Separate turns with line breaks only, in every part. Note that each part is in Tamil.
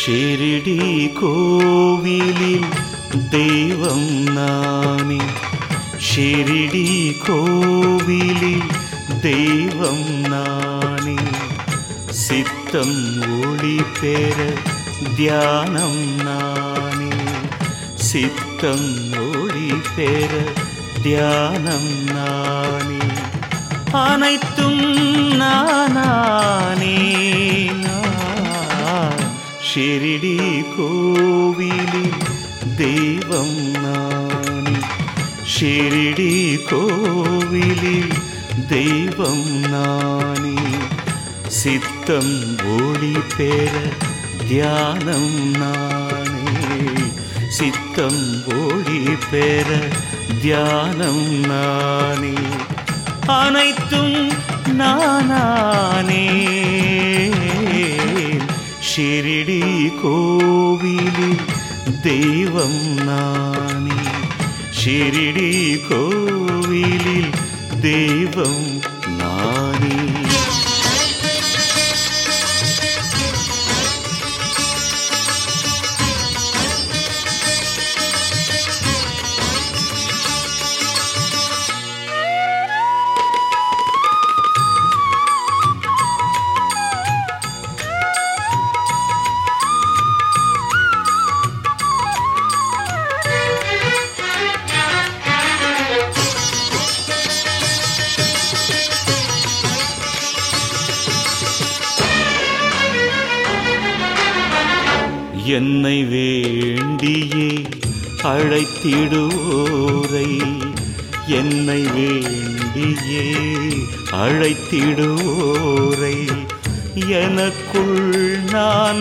ஷிரிடி கோவிலில் தெய்வம் நானே ஷிரிடி கோவிலில் தெய்வம் நானே சித்தம் ஒளி பெற தியானம் நானே சித்தம் ஒளி பெற தியானம் நானே அனைத்தும் நானே நான் ஷிரிடி கோவிலில் தெய்வம் நானே ஷிரிடி கோவிலில் தெய்வம் நானே சித்தம் ஒளி பெற தியானம் நானே சித்தம் ஒளி பெற தியானம் நானே அனைத்தும் நானே ஷிரிடி கோவிலில் தெய்வம் நானே ஷிரிடி கோவிலில் தெய்வம் நானே என்னை வேண்டியே அழைத்திடுவோரை என்னை வேண்டியே அழைத்திடுவோரை எனக்குள் நான்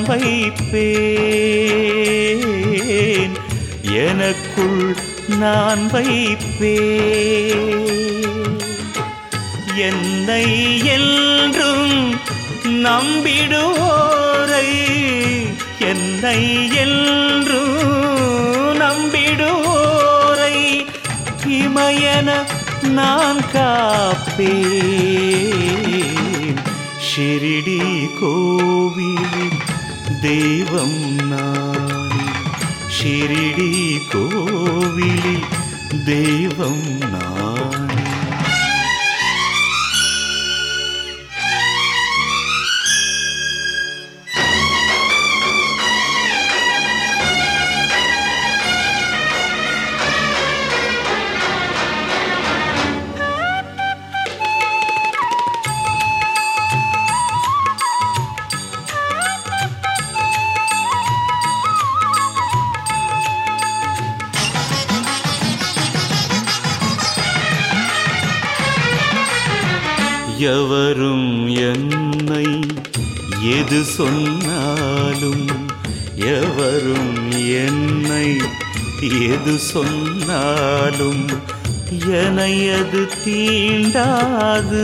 வைப்பேன் எனக்குள் நான் வைப்பேன் என்னை என்றும் நம்பிடுவோரை என்னை என்றும் நம்பிடுவோரை இமயன நான் காப்பேன் ஷிரிடி கோவில் தெய்வம் நான் ஷிரிடி கோவிலில் தெய்வம் நான் எவரும் என்னை எது சொன்னாலும் எவரும் என்னை எது சொன்னாலும் என்னை அது தீண்டாது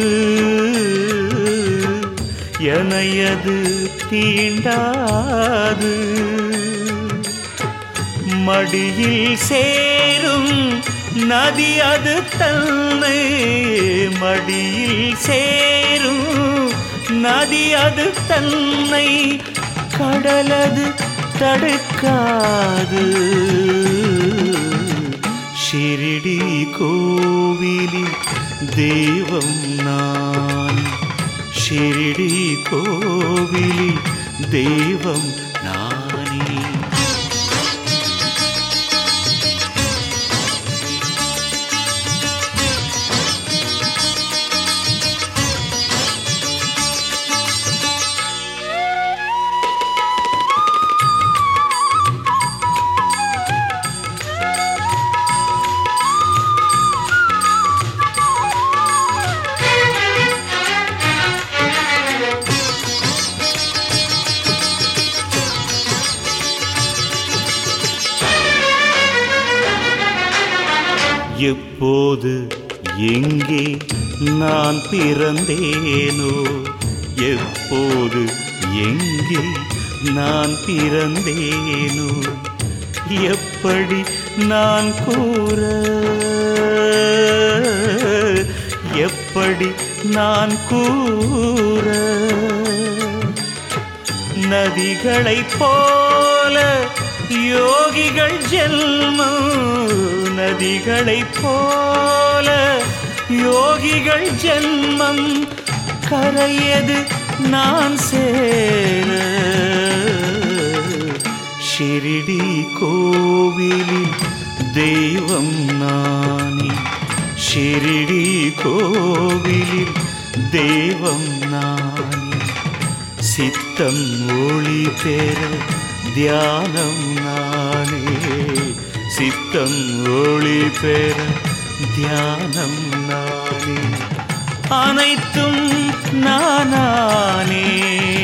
என்னை அது தீண்டாது மடியில் சேரும் நதி அது தன்னை மடியில் சேரும் நதி அது தன்னை கடலது தடுக்காது ஷிரிடி கோவிலில் தெய்வம் நான் ஷிரிடி கோவிலில் தெய்வம் நானே எப்போது எங்கே நான் பிறந்தேனோ எப்போது எங்கே நான் பிறந்தேனோ எப்படி நான் கூற எப்படி நான் கூற நதிகளைப் போல யோகிகள் ஜென்மம் நதிகளைப் போல யோகிகள் ஜென்மம் கரையது நான் சேர ஷிரிடி கோவிலில் தெய்வம் நானே ஷிரிடி கோவிலில் தெய்வம் நானே சித்தம் ஒளி பெற தியானம் நானே சித்தம் ஒளி பெற தியானம் நானே அனைத்தும் நானே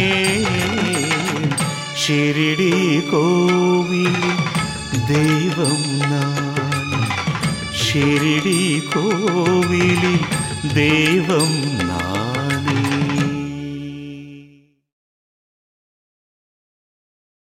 ஷிரிடி கோவில் தெய்வம் நான் ஷிரிடி கோவிலில் தெய்வம் நான்